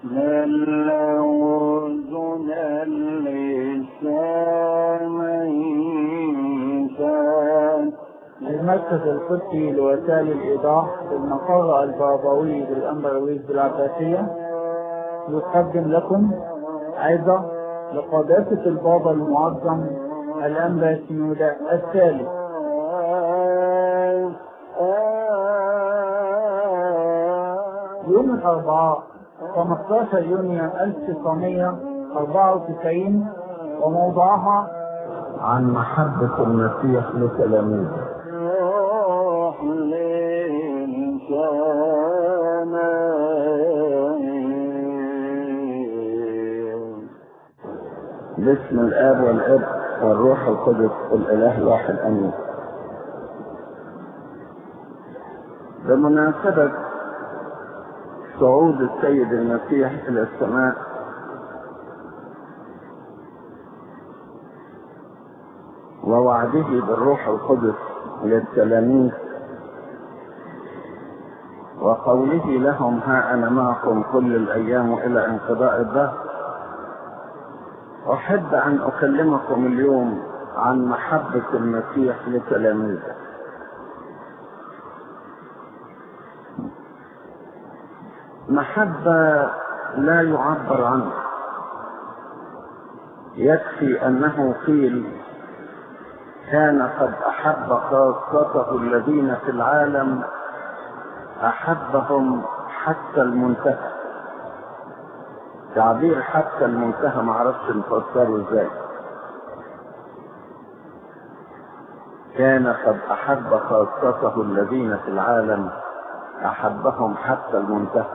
من لوزن اللسانين كان المركز القدسي لوسائل الإيضاح بالمقر البابوي بالأمبرويز بالعباسية يقدم لكم عظة لقداسة البابا المعظم الأنبا سنودا الثالث يوم الأربعاء 15 يونيو 1994 وموضوعها عن محبة المسيح لتلاميذه روح للإنسان باسم الآب والابن والروح القدس الإله الواحد آمين بمناسبة صعود السيد المسيح إلى السماء ووعده بالروح القدس للتلاميذ وقوله لهم ها أنا معكم كل الأيام إلى انقضاء الدهر أحب أن أكلمكم اليوم عن محبة المسيح لتلاميذه محبة لا يعبر عنها يكفي أنه قيل كان قد أحب خاصته الذين في العالم أحبهم حتى المنتهى تعبير حتى المنتهى معرفش نفسره ازاي كان قد أحب خاصته الذين في العالم أحبهم حتى المنتهى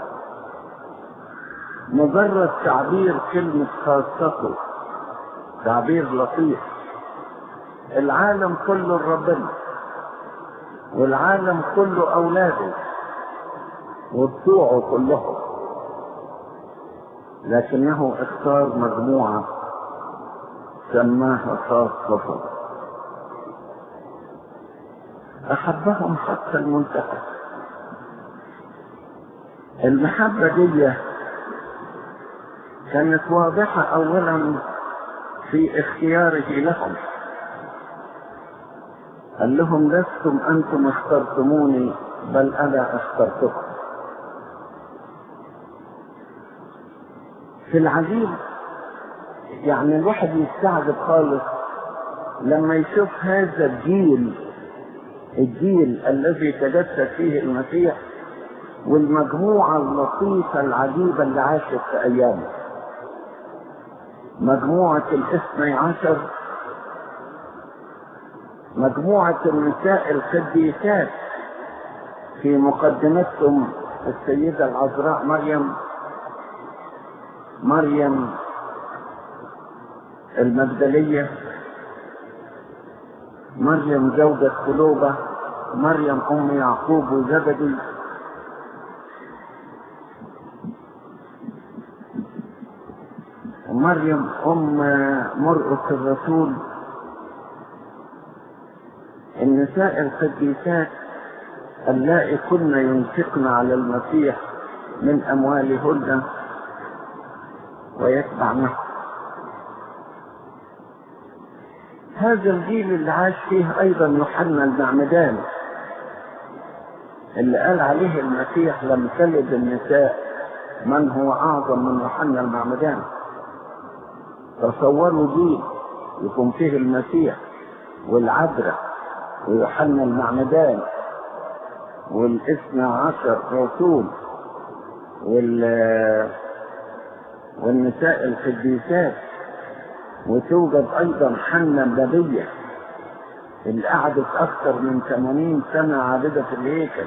مجرد تعبير كلمة خاصته تعبير لطيف العالم كله ربنا والعالم كله أولاده وبتوعه كلهم لكنه اختار مجموعة سماها خاصته أحبهم حتى المنتهى المحبة دي كانت واضحة أولا في اختياره لهم قال لهم لستم أنتم اخترتموني بل أنا اخترتكم في العجيب يعني الواحد يستعجب خالص لما يشوف هذا الجيل الجيل الذي تجسد فيه المسيح والمجموعة اللطيفة العجيبة اللي عاشت في أيامه مجموعة الاثني عشر مجموعة النساء القديسات في مقدمتهم السيدة العذراء مريم مريم المجدلية مريم زوجة قلوبة مريم أم يعقوب وزبدي مريم أم مرقس الرسول النساء القديسات اللائي كن ينفقن على المسيح من أموالهن ويتبعنه هذا الجيل اللي عاش فيه أيضا يوحنا المعمدان اللي قال عليه المسيح لم تلد النساء من هو أعظم من يوحنا المعمدان تصوروا جيل يكون فيه المسيح والعذراء ويوحنا المعمدان والاثنى عشر رسول وال والنساء القديسات وتوجد ايضا حنة النبية اللي قعدت اكثر من 80 سنة عابدة في الهيكل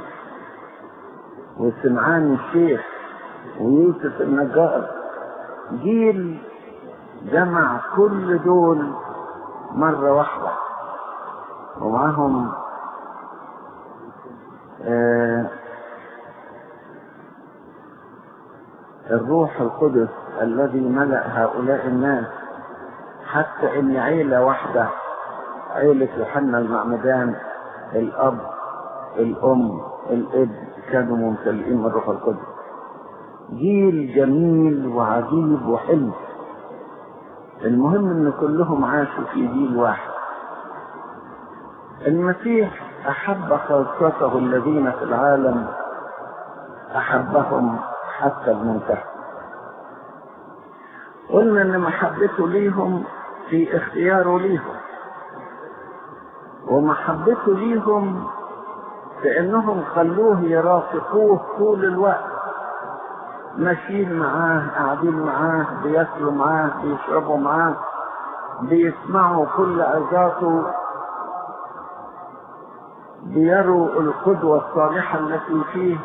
وسمعان الشيخ ويوسف النجار جيل جمع كل دول مرة واحدة ومعهم آه الروح القدس الذي ملأ هؤلاء الناس حتى ان عيلة واحدة عيلة يوحنا المعمدان الاب الام الابن كانوا ممتلئين من الروح القدس جيل جميل وعجيب وحلو المهم ان كلهم عاشوا في جيل واحد المسيح احب خاصته الذين في العالم احبهم حتى المنتهى قلنا ان محبته ليهم في اختياره ليهم ومحبته ليهم في انهم خلوه يرافقوه طول الوقت ماشيين معاه قاعدين معاه بياكلوا معاه بيشربوا معاه بيسمعوا كل عظاته بيروا القدوة الصالحة التي فيه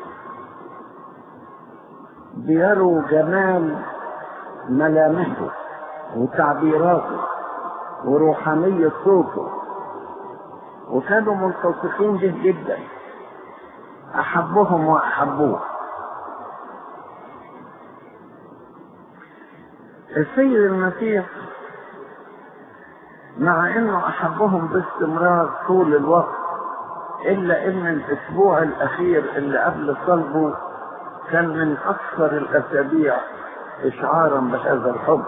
بيروا جمال ملامحه وتعبيراته وروحانية صوته وكانوا ملتصقين به جدا أحبهم وأحبوه السيد المسيح مع انه احبهم باستمرار طول الوقت الا ان الاسبوع الاخير اللي قبل صلبه كان من اكثر الاسابيع اشعارا بهذا الحب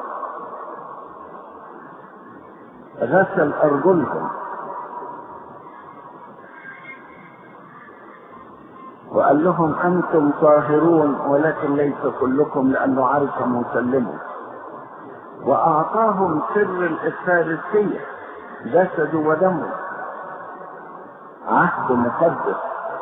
غسل ارجلهم وقال لهم انتم طاهرون ولكن ليس كلكم لانه عرف مسلمه واعطاهم سر الافارسيه جسده ودمه عهد مقدس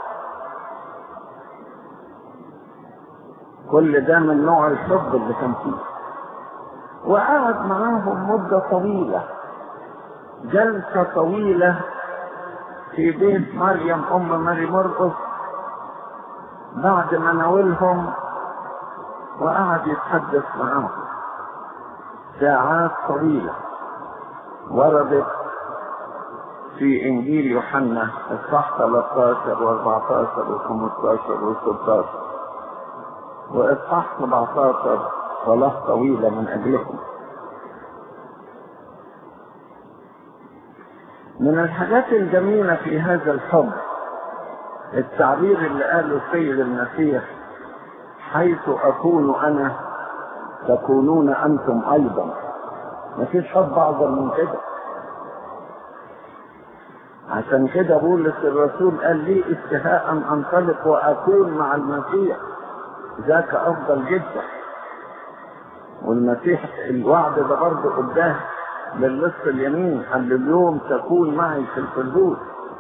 كل ده من نوع الحب اللي كان فيه وقعد معاهم مدة طويلة جلسة طويلة في بيت مريم أم ماري مرقس بعد ما ناولهم وقعد يتحدث معاهم ساعات طويلة وردت في إنجيل يوحنا الصح 13 و14 و15 و16 وإصحاح 17 صلاة طويلة من أجلهم من الحاجات الجميلة في هذا الحب التعبير اللي قاله السيد المسيح حيث أكون أنا تكونون أنتم أيضا مفيش حب أعظم من كده عشان كده بولس الرسول قال لي اشتهاء أن أنطلق وأكون مع المسيح ذاك أفضل جدا والمسيح الوعد ده برضه قداه للص اليمين قال له اليوم تكون معي في الفردوس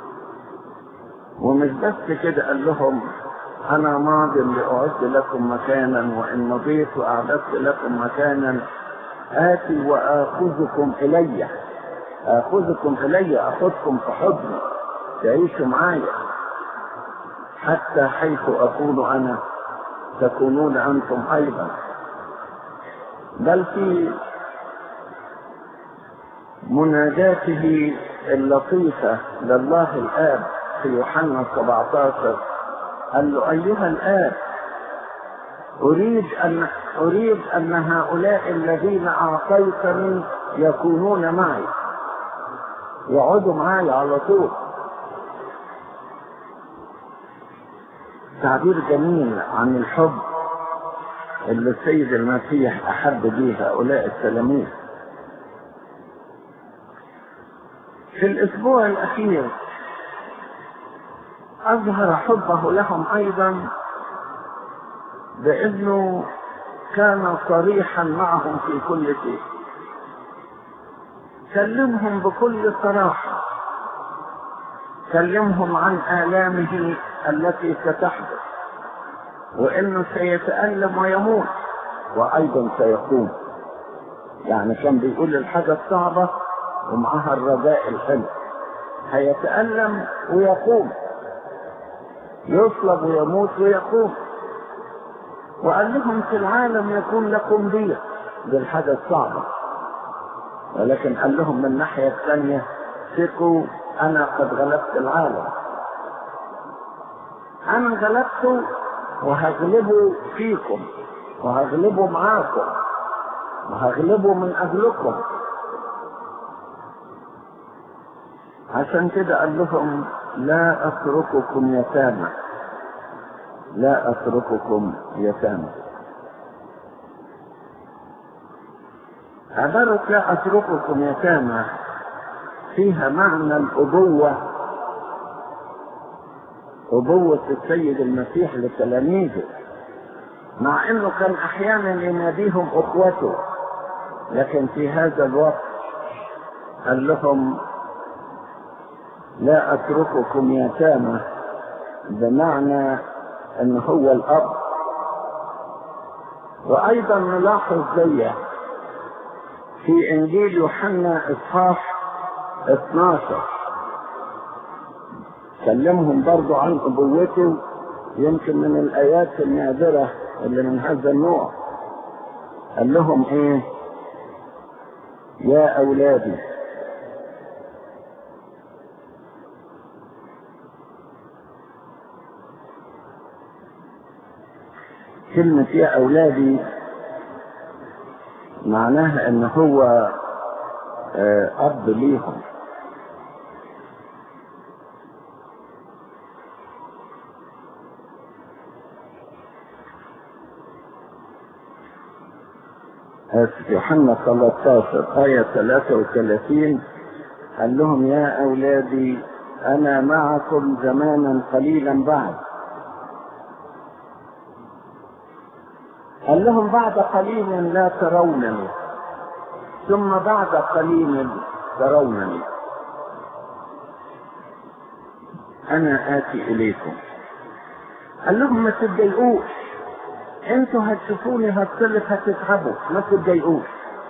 ومش بس كده قال لهم أنا ماض لأعد لكم مكانا وإن مضيت وأعددت لكم مكانا آتي وآخذكم إلي آخذكم إلي أخذكم في حضني تعيشوا معايا حتى حيث أكون أنا تكونون أنتم أيضا بل في مناجاته اللطيفة لله الآب في يوحنا 17 قال له أيها الآب أريد أن أريد أن هؤلاء الذين أعطيتني يكونون معي يقعدوا معي على طول تعبير جميل عن الحب اللي السيد المسيح أحب به هؤلاء التلاميذ في الأسبوع الأخير أظهر حبه لهم أيضا بأنه كان صريحا معهم في كل شيء كلمهم بكل صراحة كلمهم عن آلامه التي ستحدث وإنه سيتألم ويموت وأيضا سيقوم يعني كان بيقول الحاجة الصعبة ومعها الرجاء الحلو هيتألم ويقوم يصلب ويموت ويقوم وقال لهم في العالم يكون لكم ضيق دي الحاجة الصعبة ولكن قال لهم من الناحية الثانية ثقوا أنا قد غلبت العالم أنا غلبته وهغلبه فيكم وهغلبه معاكم وهغلبه من أجلكم عشان كده قال لهم لا أترككم يتامى لا أترككم يتامى عبارة لا أترككم يتامى فيها معنى الأبوة أبوة السيد المسيح لتلاميذه مع أنه كان أحيانا يناديهم أخوته لكن في هذا الوقت قال لهم لا أترككم يتامى بمعنى أن هو الأب وأيضا نلاحظ زي في إنجيل يوحنا إصحاح 12 كلمهم برضو عن أبوته يمكن من الآيات النادرة اللي من هذا النوع قال لهم إيه يا أولادي كلمة يا أولادي معناها إن هو آه، أب ليهم آسف يوحنا 13 آية 33 قال لهم يا أولادي أنا معكم زمانا قليلا بعد قال لهم بعد قليل لا ترونني ثم بعد قليل ترونني أنا آتي إليكم قال لهم ما تتضايقوش انتوا هتشوفوني هتصلك هتتعبوا ما تتضايقوش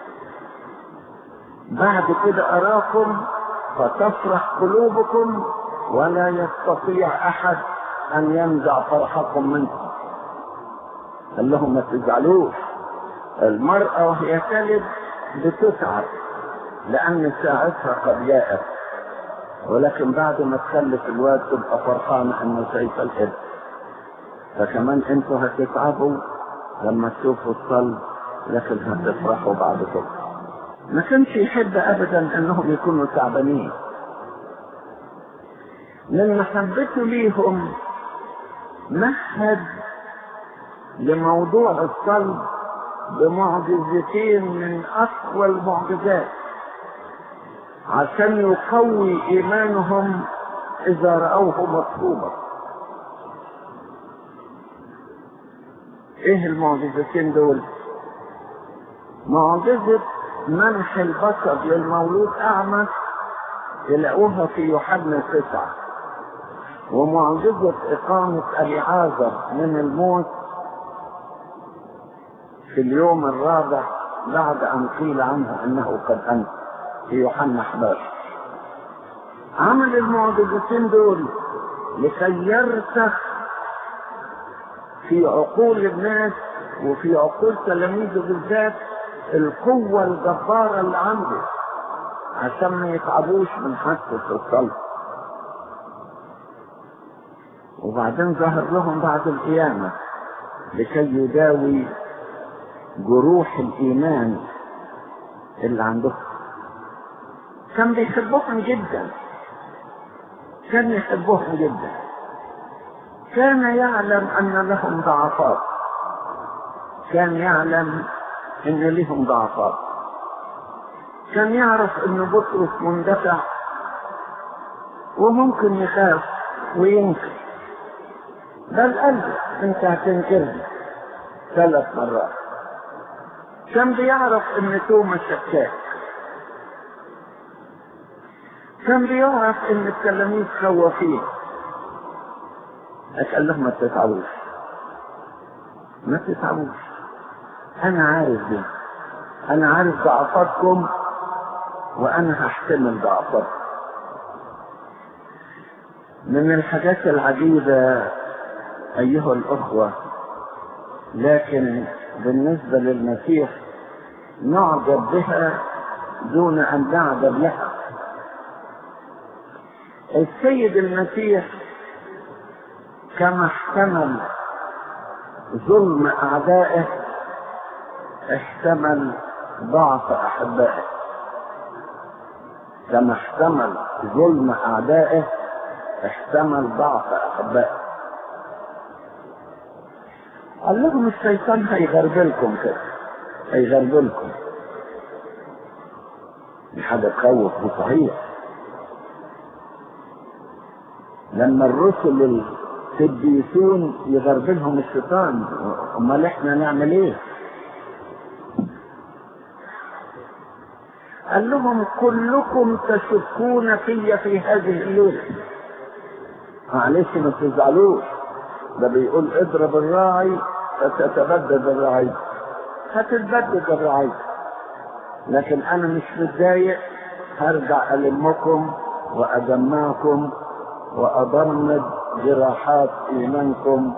بعد كده اراكم فتفرح قلوبكم ولا يستطيع احد ان ينزع فرحكم منكم قال لهم ما تزعلوش المرأة وهي تلد بتتعب لأن ساعتها قد جاءت ولكن بعد ما تخلف الواد تبقى فرحانة إنه شايفة الابن فكمان انتوا هتتعبوا لما تشوفوا الصلب لكن هتفرحوا بعد كده ما كانش يحب ابدا انهم يكونوا تعبانين من محبته ليهم مهد لموضوع الصلب بمعجزتين من اقوى المعجزات عشان يقوي ايمانهم اذا راوه مطلوبا ايه المعجزتين دول معجزة منح البصر للمولود اعمى يلاقوها في يوحنا تسعة ومعجزة اقامة اليعازر من الموت في اليوم الرابع بعد ان قيل عنه انه قد انت في يوحنا 11 عمل المعجزتين دول لكي يرسخ في عقول الناس وفي عقول تلاميذه بالذات القوة الجبارة اللي عنده عشان ما يتعبوش من حاسة الصلب وبعدين ظهر لهم بعد القيامة لكي يداوي جروح الإيمان اللي عندهم كان بيحبهم جدا كان يحبهم جدا كان يعلم ان لهم ضعفات كان يعلم ان لهم ضعفات كان يعرف ان بطرس مندفع وممكن يخاف وينكر بل قال له، انت هتنكرني ثلاث مرات كان بيعرف ان توما شكاك كان بيعرف ان التلاميذ خوافين قال لهم ما تتعبوش ما تتعبوش انا عارف دي انا عارف ضعفاتكم وانا هحتمل ضعفاتكم من الحاجات العجيبة أيها الأخوة لكن بالنسبة للمسيح نعجب بها دون أن نعجب لها السيد المسيح كما احتمل ظلم أعدائه احتمل ضعف أحبائه كما احتمل ظلم أعدائه احتمل ضعف أحبائه قال لهم الشيطان هيغربلكم كده هيغربلكم دي حاجة تخوف وصحيح لما الرسل القديسون يغربلهم الشيطان امال احنا نعمل ايه قال لهم كلكم تشكون في في هذه الليله معلش ما تزعلوش ده بيقول اضرب الراعي فتتبدد الرعي هتتبدد الرعي لكن انا مش متضايق هرجع المكم واجمعكم واضمد جراحات ايمانكم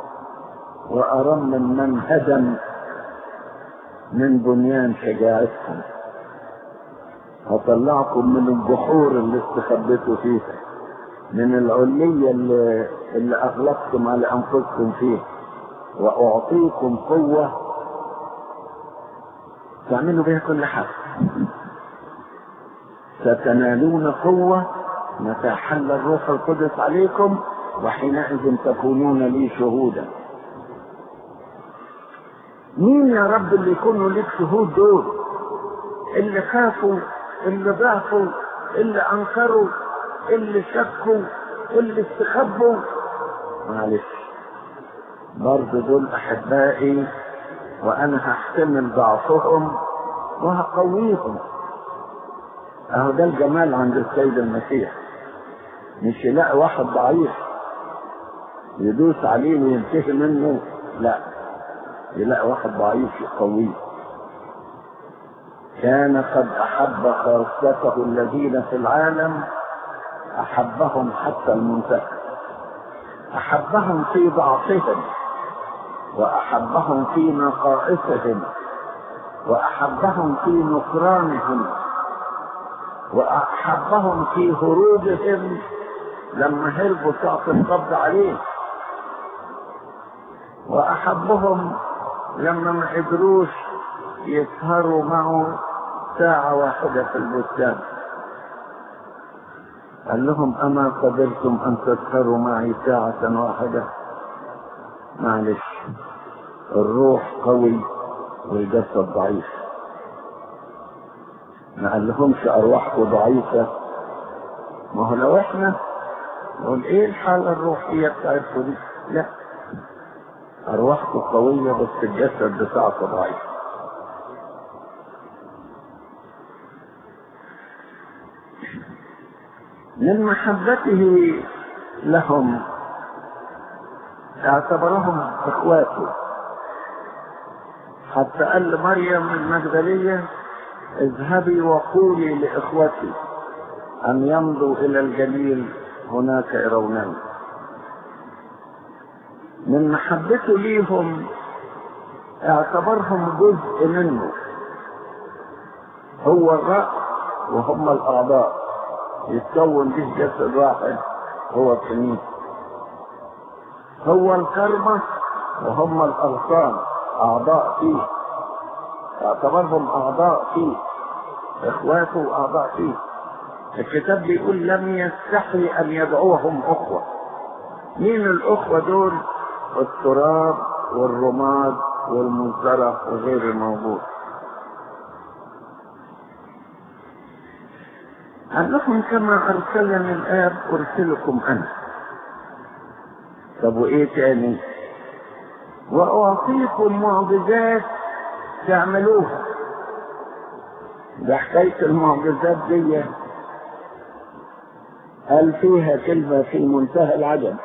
وارمم من هدم من بنيان شجاعتكم هطلعكم من الجحور اللي استخبيتوا فيها من العلية اللي, اللي أغلقتم على أنفسكم فيها وأعطيكم قوة تعملوا بها كل حاجة ستنالون قوة متى حل الروح القدس عليكم وحينئذ تكونون لي شهودا مين يا رب اللي يكونوا ليك شهود دول اللي خافوا اللي ضعفوا اللي انكروا اللي شكوا اللي استخبوا معلش برضه دول احبائي وانا هحتمل ضعفهم وهقويهم اهو ده الجمال عند السيد المسيح مش يلاقي واحد ضعيف يدوس عليه وينتهي منه لا يلاقي واحد ضعيف يقويه كان قد احب خاصته الذين في العالم احبهم حتى المنتهى احبهم في ضعفهم واحبهم في نقائصهم واحبهم في نكرانهم واحبهم في هروبهم لما هربوا ساعة القبض عليه واحبهم لما ما قدروش يسهروا معه ساعة واحدة في البستان قال لهم أما قدرتم أن تسهروا معي ساعة واحدة معلش الروح قوي والجسد ضعيف ما قال لهمش أرواحكم ضعيفة ما هو لو احنا نقول ايه الحالة الروحية بتاعتكم دي؟ لا أرواحكم قوية بس الجسد بتاعكم ضعيف من محبته لهم اعتبرهم اخواته حتى قال لمريم المجدلية اذهبي وقولي لاخوتي ان يمضوا الى الجليل هناك يرونني من محبته ليهم اعتبرهم جزء منه هو الرأس وهم الأعضاء يتكون به جسد واحد هو الكنيسة هو الكرمة وهم الأغصان أعضاء فيه اعتبرهم أعضاء فيه إخواته أعضاء فيه الكتاب بيقول لم يستحي أن يدعوهم أخوة مين الأخوة دول التراب والرماد والمزدرع وغير الموجود قال لهم كما أرسلني الآب أرسلكم أنا طب وإيه تاني وأعطيكم معجزات تعملوها ده حكاية المعجزات دي قال فيها كلمة في منتهى العجب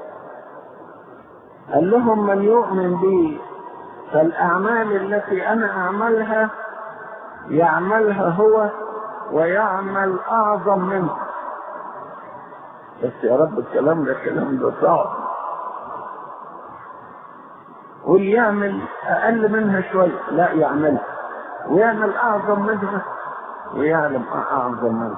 قال لهم من يؤمن بي فالأعمال التي أنا أعملها يعملها هو ويعمل أعظم منه بس يا رب الكلام ده الكلام ده صعب واللي يعمل أقل منها شوية لا يعملها ويعمل أعظم منها ويعلم أعظم منها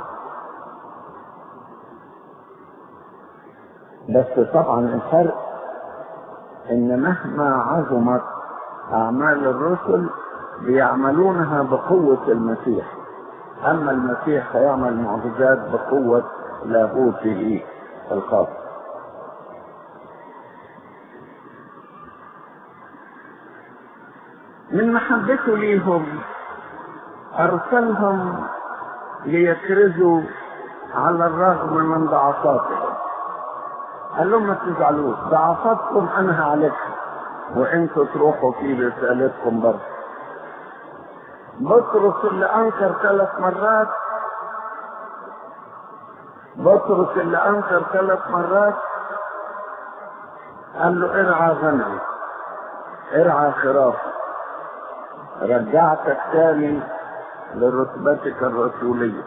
بس طبعا الفرق ان مهما عظمت اعمال الرسل بيعملونها بقوة المسيح اما المسيح فيعمل معجزات بقوة لاهوته الخاص من محبته ليهم ارسلهم ليكرزوا على الرغم من ضعفاتهم قال لهم ما تزعلوش ضعفاتكم انا هعالجها وانتوا تروحوا في رسالتكم برضه بطرس اللي انكر ثلاث مرات بطرس اللي انكر ثلاث مرات قال له ارعى غنمي ارعى خرافي رجعتك تاني لرتبتك الرسولية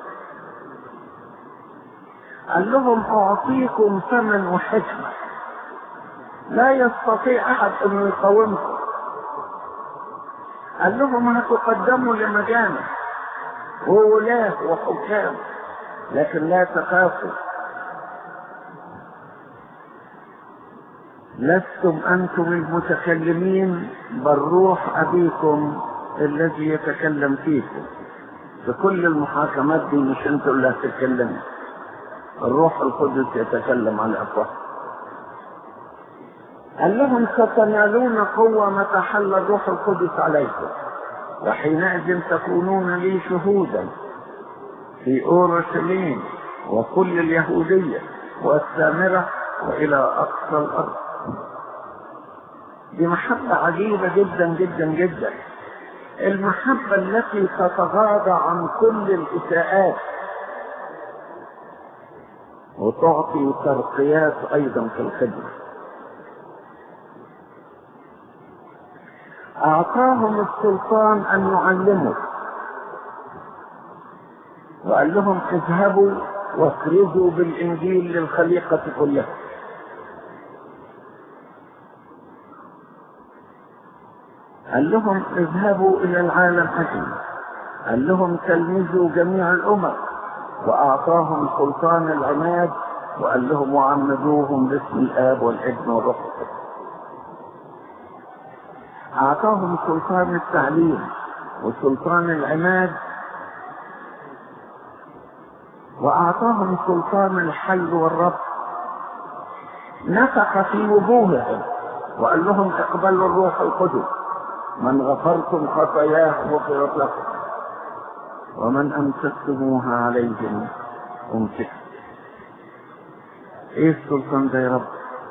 قال لهم اعطيكم ثمن وحكمة لا يستطيع احد ان يقاومكم قال لهم هتقدموا لمجانة وولاة وحكام لكن لا تخافوا لستم انتم المتكلمين بل روح ابيكم الذي يتكلم فيكم في كل المحاكمات دي مش انتوا اللي هتتكلموا الروح القدس يتكلم على افواهكم قال لهم ستنالون قوة متى حل الروح القدس عليكم وحينئذ تكونون لي شهودا في اورشليم وكل اليهودية والسامرة والى اقصى الارض دي محبة عجيبة جدا جدا جدا المحبة التي تتغاضى عن كل الإساءات وتعطي ترقيات أيضا في الخدمة أعطاهم السلطان أن يعلموا وقال لهم اذهبوا واكرزوا بالإنجيل للخليقة كلها قال لهم اذهبوا الى العالم اجمع قال لهم تلمذوا جميع الامم واعطاهم سلطان العماد وقال لهم وعمدوهم باسم الاب والابن والروح القدس اعطاهم سلطان التعليم وسلطان العماد واعطاهم سلطان الحل والرب نفخ في وجوههم وقال لهم اقبلوا الروح القدس من غفرتم خطاياه غفرت لكم ومن امسكتموها عليهم امسكت ايه السلطان ده يا رب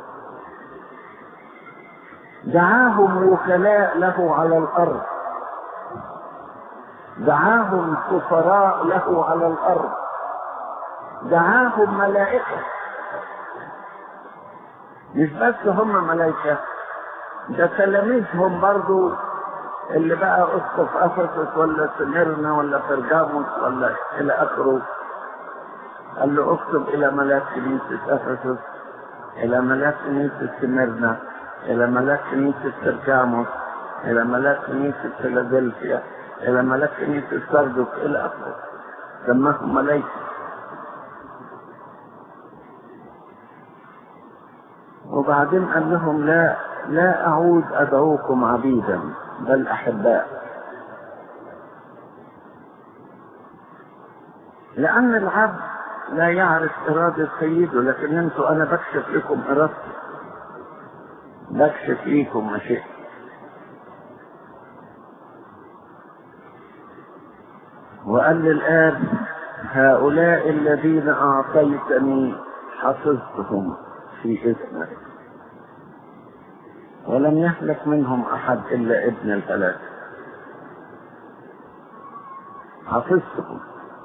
دعاهم وكلاء له على الارض دعاهم سفراء له على الارض دعاهم ملائكه مش بس هم ملائكه ده تلاميذهم برضو اللي بقى اسقف افسس ولا سميرنا ولا فرجاموس ولا الى اخره قال له اكتب الى ملاك كنيسه افسس الى ملاك كنيسه سميرنا الى ملاك كنيسه فرجاموس الى ملاك كنيسه فيلادلفيا الى ملاك كنيسه سردس الى اخره سماهم ملائكه وبعدين قال لهم لا لا اعود ادعوكم عبيدا بل احباء لان العبد لا يعرف اراده سيده لكن انتوا انا بكشف لكم ارادتي بكشف لكم مشيئتي وقال للآب هؤلاء الذين أعطيتني حفظتهم في اسمك ولم يهلك منهم أحد إلا ابن الهلاك حفظتهم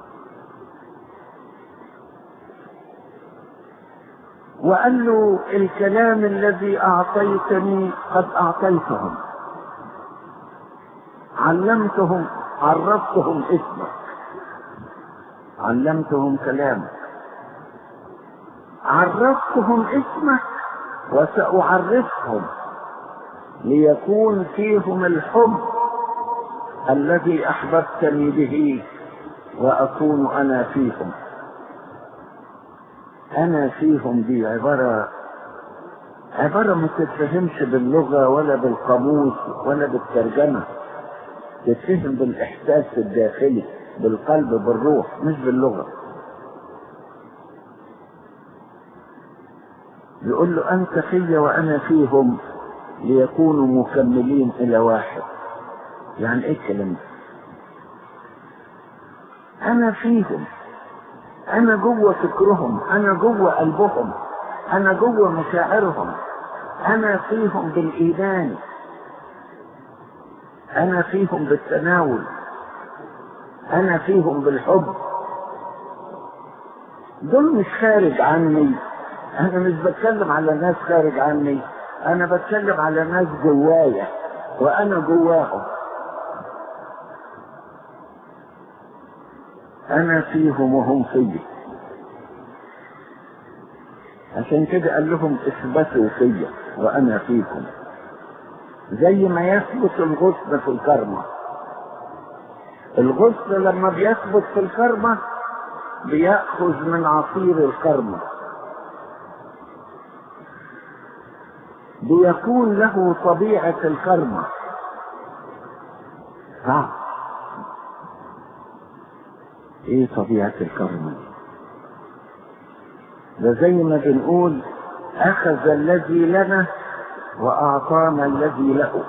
وقال له الكلام الذي أعطيتني قد أعطيتهم علمتهم عرفتهم اسمك علمتهم كلامك عرفتهم اسمك وسأعرفهم ليكون فيهم الحب الذي أحببتني به وأكون أنا فيهم أنا فيهم دي عبارة عبارة ما تتفهمش باللغة ولا بالقاموس ولا بالترجمة تتفهم بالإحساس الداخلي بالقلب بالروح مش باللغة يقول له أنت في وأنا فيهم ليكونوا مكملين إلى واحد يعني إيه الكلام ده؟ انا فيهم انا جوه فكرهم انا جوه قلبهم انا جوه مشاعرهم انا فيهم بالايمان انا فيهم بالتناول انا فيهم بالحب دول مش خارج عني انا مش بتكلم على ناس خارج عني انا بتكلم على ناس جوايا وانا جواهم انا فيهم وهم فيا عشان كده قال لهم اثبتوا فيا وانا فيكم زي ما يثبت الغصن في الكرمة الغصن لما بيثبت في الكرمة بيأخذ من عصير الكرمة بيكون له طبيعة الكرمة ها ايه طبيعة الكرمة ده زي ما بنقول اخذ الذي لنا واعطانا الذي له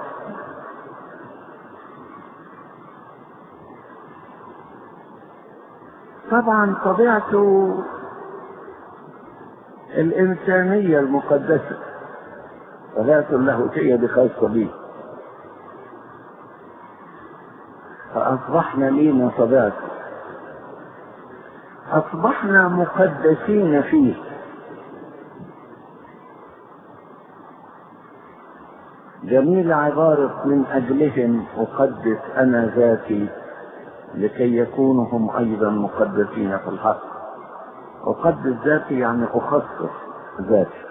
طبعا طبيعته الإنسانية المقدسة طبيعته اللاهوتية دي خاصة بيه فأصبحنا لينا طبيعته أصبحنا مقدسين فيه جميل عبارة من أجلهم أقدس أنا ذاتي لكي يكونوا هم أيضا مقدسين في الحق أقدس ذاتي يعني أخصص ذاتي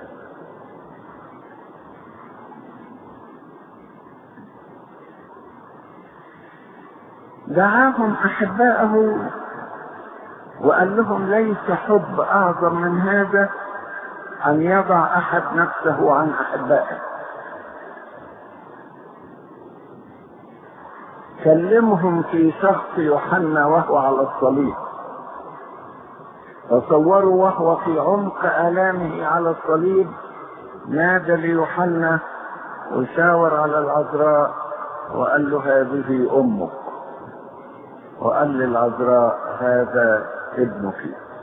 دعاهم أحباءه وقال لهم ليس حب أعظم من هذا أن يضع أحد نفسه عن أحبائه كلمهم في شخص يوحنا وهو على الصليب تصوروا وهو في عمق آلامه على الصليب نادى ليوحنا وشاور على العذراء وقال له هذه أمك وقال للعذراء هذا ابنك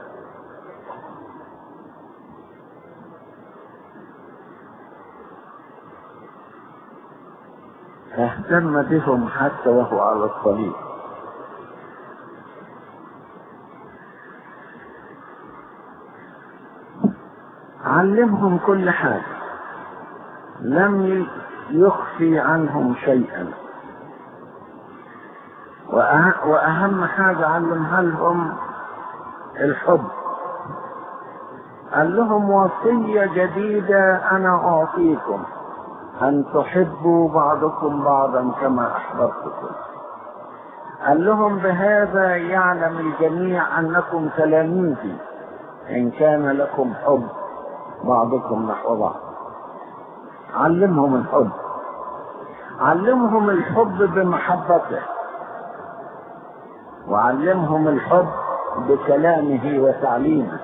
اهتم بهم حتى وهو على الصليب علمهم كل حاجة لم يخفي عنهم شيئا وأهم حاجة علمها لهم الحب قال لهم وصية جديدة أنا أعطيكم أن تحبوا بعضكم بعضا كما أحببتكم قال لهم بهذا يعلم الجميع أنكم تلاميذي إن كان لكم حب بعضكم نحو بعض علمهم الحب علمهم الحب بمحبته وعلمهم الحب بكلامه وتعليمه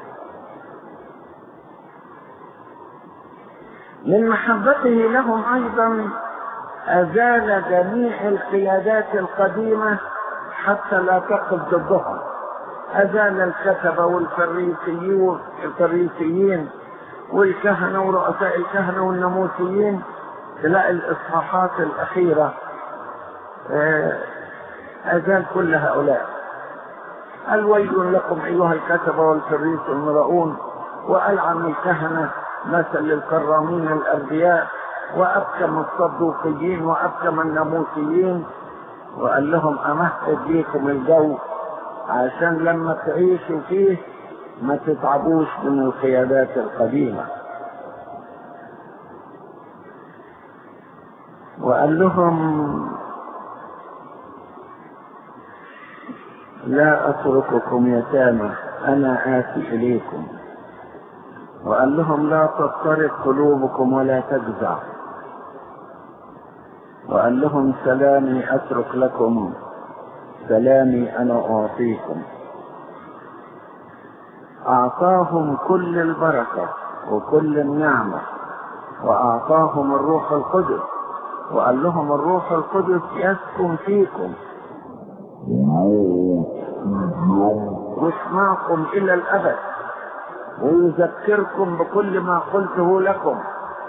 من محبته لهم ايضا ازال جميع القيادات القديمه حتى لا تقف ضدهم ازال الكتبه والفريسيون الفريسيين والكهنه ورؤساء الكهنه والناموسيين تلاقي الاصحاحات الاخيره ازال كل هؤلاء قال ويل لكم ايها الكتبه والفريس المرؤون والعن الكهنه مثل للكرامين الأنبياء وأبكم الصدوقيين وأبكم الناموسيين وقال لهم أمهد ليكم الجو عشان لما تعيشوا فيه ما تتعبوش من القيادات القديمة وقال لهم لا أترككم يتامى أنا آتي إليكم وقال لهم لا تضطرب قلوبكم ولا تجزع وقال لهم سلامي اترك لكم سلامي انا اعطيكم اعطاهم كل البركه وكل النعمه واعطاهم الروح القدس وقال لهم الروح القدس يسكن فيكم واسمعكم إلى الأبد ويذكركم بكل ما قلته لكم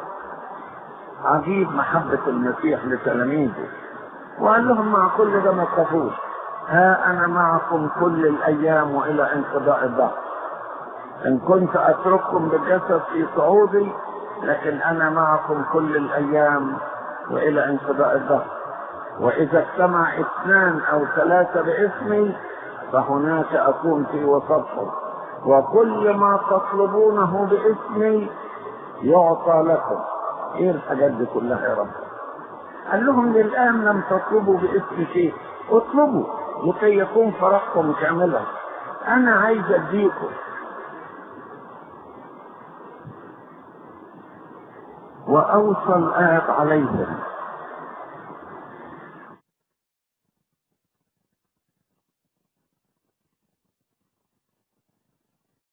عجيب محبة المسيح لتلاميذه وقال لهم مع كل ده ما تخافوش ها أنا معكم كل الأيام وإلى انقضاء الظهر إن كنت أترككم بالجسد في صعودي لكن أنا معكم كل الأيام وإلى انقضاء الظهر وإذا اجتمع اثنان أو ثلاثة باسمي فهناك أكون في وسطهم وكل ما تطلبونه باسمي يعطى لكم ايه الحاجات دي كلها يا رب قال لهم للآن لم تطلبوا باسم شيء اطلبوا لكي يكون فرحكم كاملا انا عايز اديكم واوصى الاب عليهم